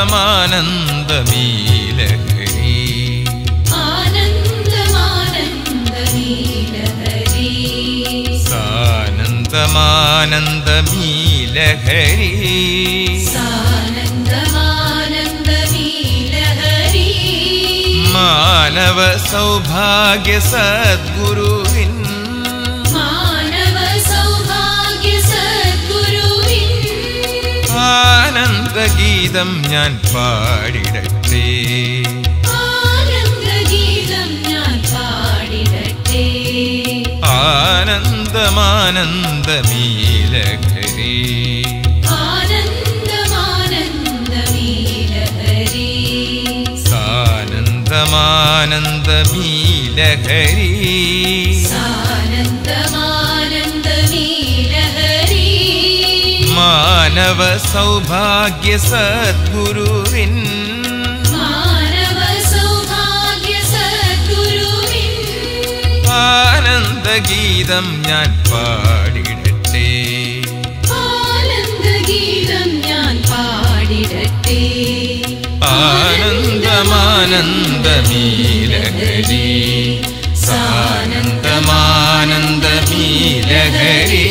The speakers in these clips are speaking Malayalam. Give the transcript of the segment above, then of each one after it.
ആനന്ദമാനന്ദമീലഹരി ആനന്ദമാനന്ദമീലഹരി സാനന്ദമാനന്ദമീലഹരി സാനന്ദമാനന്ദമീലഹരി മാനവ സൗഭാഗ്യ സദ്ഗുരുവിൻ മാനവ സൗഭാഗ്യ സദ്ഗുരുവിൻ ആനന്ദഗീതം ഞാൻ പാടിടട്ടെ ആനന്ദഗീതം ഞാൻ പാടിടട്ടെ ആനന്ദമാനന്ദമീലഹരി ആനന്ദമാനന്ദമീലഹരി സാനന്ദമാനന്ദമീലഹരി സാനന്ദമാനന്ദമീലഹരി മാനവ സൗഭാഗ്യ സദ്ഗുരുവിൻ മാനവ സൗഭാഗ്യ സദ്ഗുരുവിൻ ആനന്ദഗീതം ഞാൻ പാടിടട്ടെ ആനന്ദഗീതം ഞാൻ പാടിടട്ടെ ആനന്ദമാനന്ദമീലഹരി സാനന്ദമാനന്ദമീലഹരി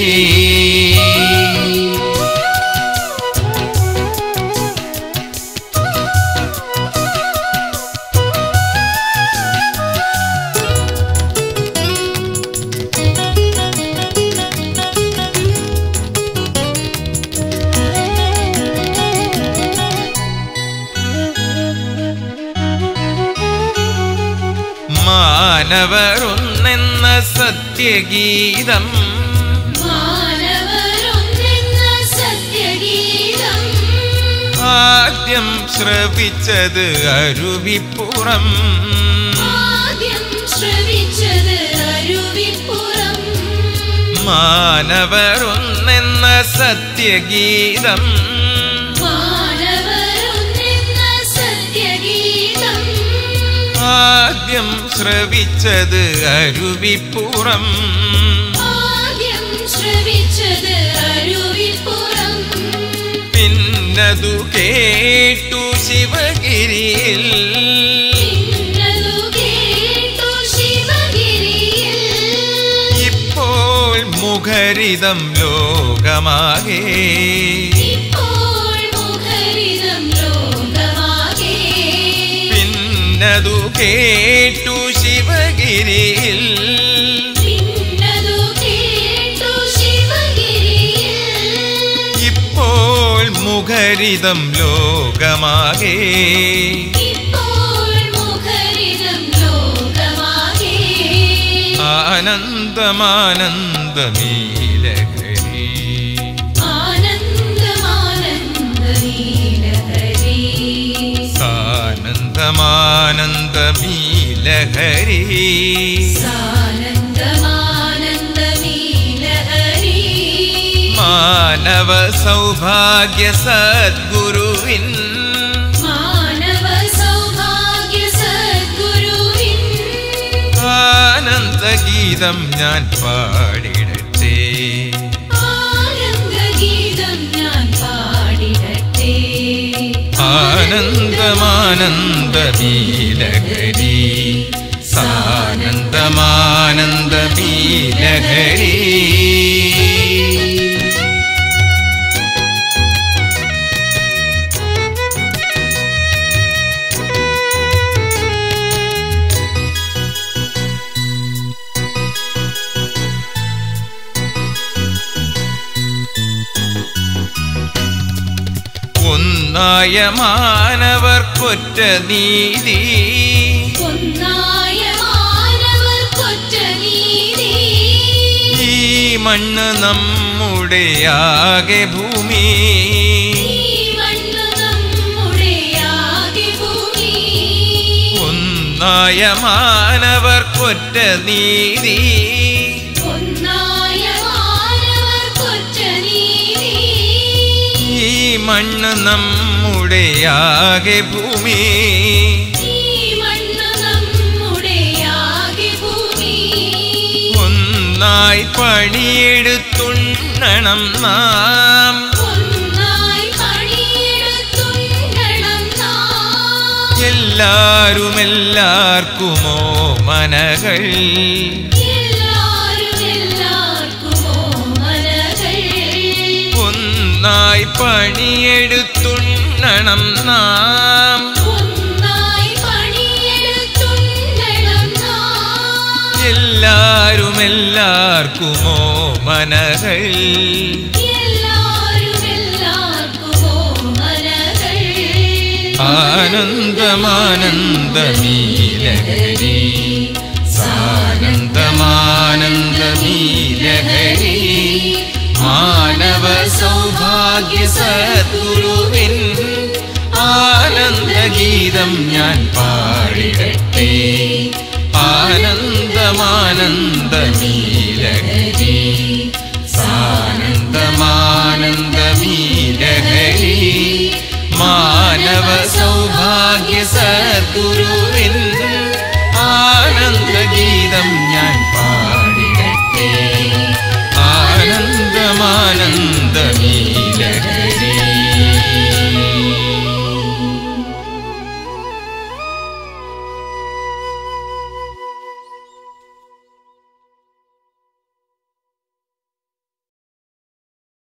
മാനവരൊന്നെന്ന സത്യഗീതം മാനവരൊന്നെന്ന സത്യഗീതം ആദ്യം ശ്രവിച്ചത് അരുവിപ്പുറം ആദ്യം ശ്രവിച്ചത് അരുവിപ്പുറം മാനവരൊന്നെന്ന സത്യഗീതം മാനവരൊന്നെന്ന സത്യഗീതം ആദ്യം ശ്രവിച്ചത് അരുവിപ്പുറം ആദ്യം ശ്രവിച്ചത് അരുവിപ്പുറം പിന്നതു കേട്ടു ശിവഗിരിയിൽ പിന്നതു കേട്ടു ശിവഗിരിയിൽ ഇപ്പോൾ മുഖരിതം ലോകമാകെ ഇപ്പോൾ മുഖരിതം ലോകമാകെ പിന്നതു കേട്ടു ശിവഗിരിയിൽ പിന്നതു കേട്ടു ശിവഗിരിയിൽ ഇപ്പോൾ മുഖരിതം ലോകമാകെ ഇപ്പോൾ മുഖരിതം ലോകമാകെ ആനന്ദമാനന്ദമീലഹരി ആനന്ദമാനന്ദമീലഹരി സാനന്ദമാനന്ദമീലഹരി സാനന്ദമാനന്ദമീലഹരി മാനവ സൗഭാഗ്യ സദ്ഗുരുവിൻ മാനവ സൗഭാഗ്യ സദ്ഗുരുവിൻ ആനന്ദഗീതം ഞാൻ പാടിടട്ടെ ആനന്ദഗീതം ഞാൻ പാടിടട്ടെ ആനന്ദമാനന്ദമീലഹരി സാനന്ദമാനന്ദമീലഹരി ഒന്നായ മാനവർക്കൊറ്റ നീതി ഒന്നായ മാനവർക്കൊറ്റ നീതി ഈ മണ്ണ് നമ്മുടെ ആകെ ഭൂമി ഈ മണ്ണ് നമ്മുടെ ആകെ ഭൂമി ഒന്നായ മാനവർക്കൊറ്റ നീതി ഒന്നായ മാനവർക്കൊറ്റ നീതി ഈ മണ്ണ് നമ്മുടെ ആകെ ഭൂമി ഈ മണ്ണ് നമ്മുടെ ആകെ ഭൂമി ഒന്നായി പണിയെടുത്തുണ്ണണം നാം ഒന്നായി പണിയെടുത്തുണ്ടണം എല്ലാരും എല്ലാവർക്കുമോ മനകൾ എല്ലാരും എല്ലാവർക്കുമോ മനകൾ ഒന്നായി പണിയെടുത്തുണ്ണണം നാം ഒന്നായി പണിയെടുത്തുണ്ണണം നാം എല്ലാരും എല്ലാവർക്കുമോ മനകൾ എല്ലാരും എല്ലാവർക്കുമോ മനകൾ ആനന്ദമാനന്ദമീ ലഹരി സാനന്ദമാനന്ദമീ ലഹരി മാനവ സൗഭാഗ്യ സദ്ഗുരുവിൻ ആനന്ദഗീതം ഞാൻ പാ